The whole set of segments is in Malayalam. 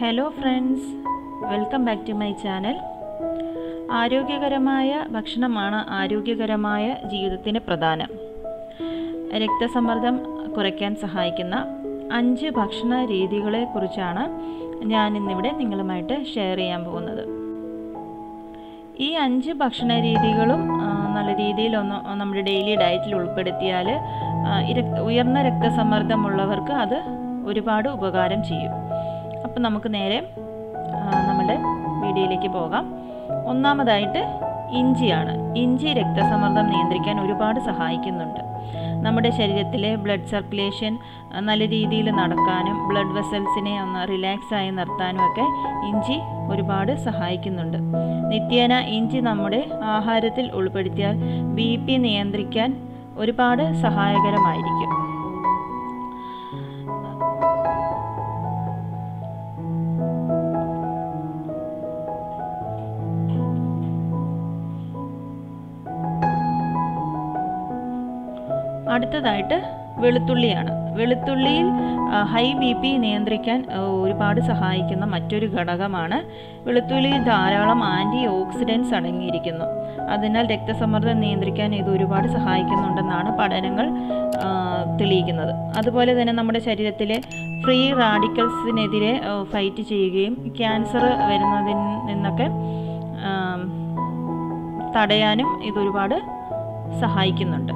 hello friends welcome back to my channel ആരോഗ്യകരമായ ഭക്ഷണമാണ് ആരോഗ്യകരമായ ജീവിതത്തിന് പ്രധാനം രക്തസമ്മർദ്ദം കുറയ്ക്കാൻ സഹായിക്കുന്ന അഞ്ച് ഭക്ഷണ രീതികളെക്കുറിച്ചാണ് ഞാൻ ഇന്നിവിടെ നിങ്ങളുമായിട്ട് ഷെയർ ചെയ്യാൻ പോകുന്നത് ഈ അഞ്ച് ഭക്ഷണ രീതികളും ആ, നല്ല രീതിയിൽ ഒന്ന് നമ്മുടെ ഡെയിലി ഡയറ്റിൽ ഉൾപ്പെടുത്തിയാൽ ആ, ഈ രക്ത- ഉയർന്ന രക്തസമ്മർദ്ദമുള്ളവർക്ക് അത് ഒരുപാട് ഉപകാരം ചെയ്യും അപ്പം നമുക്ക് നേരെ ആ, നമ്മുടെ വീഡിയോയിലേക്ക് പോകാം ഒന്നാമതായിട്ട് ഇഞ്ചിയാണ് ഇഞ്ചി രക്തസമ്മർദ്ദം നിയന്ത്രിക്കാൻ ഒരുപാട് സഹായിക്കുന്നുണ്ട് നമ്മുടെ ശരീരത്തിലെ ബ്ലഡ് സർക്കുലേഷൻ ആ, നല്ല രീതിയിൽ നടക്കാനും ബ്ലഡ് വെസൽസിനെ ഒന്ന് റിലാക്സ് ആയി നിർത്താനും ഒക്കെ ഇഞ്ചി ഒരുപാട് സഹായിക്കുന്നുണ്ട് നിത്യേന ഇഞ്ചി നമ്മുടെ ആഹാരത്തിൽ ഉൾപ്പെടുത്തിയാൽ ബി പി നിയന്ത്രിക്കാൻ ഒരുപാട് സഹായകരമായിരിക്കും അടുത്തതായിട്ട് വെളുത്തുള്ളിയാണ് വെളുത്തുള്ളിയിൽ ആ, ഹൈ ബി പി നിയന്ത്രിക്കാൻ ആ, ഒരുപാട് സഹായിക്കുന്ന മറ്റൊരു ഘടകമാണ് വെളുത്തുള്ളിയിൽ ധാരാളം ആൻറ്റി ഓക്സിഡൻസ് അടങ്ങിയിരിക്കുന്നു അതിനാൽ രക്തസമ്മർദ്ദം നിയന്ത്രിക്കാൻ ഇത് ഒരുപാട് സഹായിക്കുന്നുണ്ടെന്നാണ് പഠനങ്ങൾ ആ, തെളിയിക്കുന്നത് അതുപോലെ തന്നെ നമ്മുടെ ശരീരത്തിലെ ഫ്രീ റാഡിക്കൽസിനെതിരെ ഫൈറ്റ് ചെയ്യുകയും ക്യാൻസർ വരുന്നതിൽ നിന്നൊക്കെ ആം, തടയാനും ഇതൊരുപാട് സഹായിക്കുന്നുണ്ട്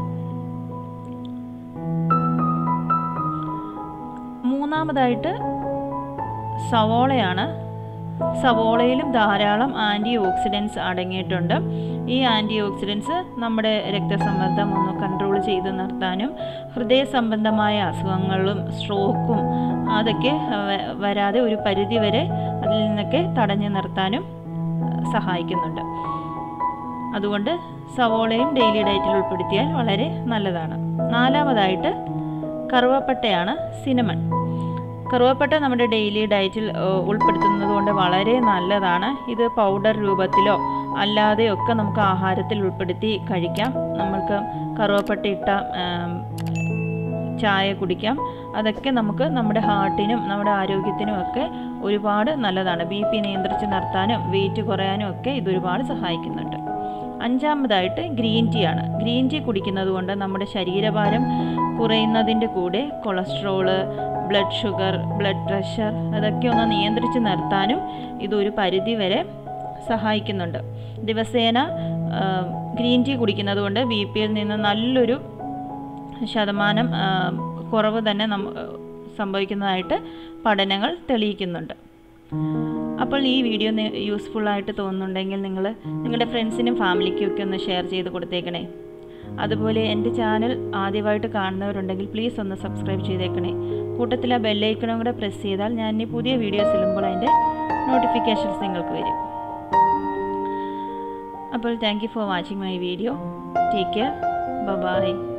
മൂന്നാമതായിട്ട് സവോളയാണ് സവോളയിലും ധാരാളം ആൻറ്റി ഓക്സിഡൻസ് അടങ്ങിയിട്ടുണ്ട് ഈ ആൻറ്റി ഓക്സിഡൻസ് നമ്മുടെ രക്തസമ്മർദ്ദം ഒന്ന് കൺട്രോൾ ചെയ്ത് നിർത്താനും ഹൃദയ സംബന്ധമായ അസുഖങ്ങളും സ്ട്രോക്കും അതൊക്കെ വ- വരാതെ ഒരു പരിധി വരെ അതിൽ നിന്നൊക്കെ തടഞ്ഞു നിർത്താനും സഹായിക്കുന്നുണ്ട് അതുകൊണ്ട് സവോളയും ഡെയിലി ഡയറ്റിൽ ഉൾപ്പെടുത്തിയാൽ വളരെ നല്ലതാണ് നാലാമതായിട്ട് കറുവപ്പട്ടയാണ് സിനമൺ കറുവപ്പട്ട നമ്മുടെ ഡെയിലി ഡയറ്റിൽ ഏഹ്, ഉൾപ്പെടുത്തുന്നത് കൊണ്ട് വളരെ നല്ലതാണ് ഇത് പൗഡർ രൂപത്തിലോ അല്ലാതെയൊക്കെ നമുക്ക് ആഹാരത്തിൽ ഉൾപ്പെടുത്തി കഴിക്കാം നമ്മൾക്ക് കറുവപ്പട്ട ഇട്ട ആം, ചായ കുടിക്കാം അതൊക്കെ നമുക്ക് നമ്മുടെ ഹാർട്ടിനും നമ്മുടെ ആരോഗ്യത്തിനും ഒക്കെ ഒരുപാട് നല്ലതാണ് ബി പി നിയന്ത്രിച്ച് നിർത്താനും വെയിറ്റ് കുറയാനും ഒക്കെ ഇത് ഒരുപാട് സഹായിക്കുന്നുണ്ട് അഞ്ചാമതായിട്ട് ഗ്രീൻ ടീ ആണ് ഗ്രീൻ ടീ കുടിക്കുന്നത് കൊണ്ട് നമ്മുടെ ശരീരഭാരം കുറയുന്നതിൻ്റെ കൂടെ cholesterol blood sugar blood pressure അതൊക്കെ ഒന്ന് നിയന്ത്രിച്ച് നിർത്താനും ഇതൊരു പരിധി വരെ സഹായിക്കുന്നുണ്ട് ദിവസേന ആ, ഗ്രീൻ ടീ കുടിക്കുന്നത് കൊണ്ട് ബി പിയിൽ നിന്ന് നല്ലൊരു ശതമാനം ആ, കുറവ് തന്നെ നമ്മ സംഭവിക്കുന്നതായിട്ട് പഠനങ്ങൾ തെളിയിക്കുന്നുണ്ട് അപ്പോൾ ഈ വീഡിയോ യൂസ്ഫുൾ ആയിട്ട് തോന്നുന്നുണ്ടെങ്കിൽ നിങ്ങൾ നിങ്ങളുടെ ഫ്രണ്ട്സിനും ഫാമിലിക്കും ഒക്കെ ഒന്ന് ഷെയർ ചെയ്ത് കൊടുത്തേക്കണേ അതുപോലെ എൻ്റെ ചാനൽ ആദ്യമായിട്ട് കാണുന്നവരുണ്ടെങ്കിൽ പ്ലീസ് ഒന്ന് സബ്സ്ക്രൈബ് ചെയ്തേക്കണേ കൂട്ടത്തിൽ ആ ബെല്ലൈക്കണും കൂടെ പ്രസ് ചെയ്താൽ ഞാൻ ഇനി പുതിയ വീഡിയോസ് ഇടുമ്പോൾ അതിൻ്റെ നോട്ടിഫിക്കേഷൻസ് നിങ്ങൾക്ക് വരും അപ്പോൾ thank you for watching my video take care by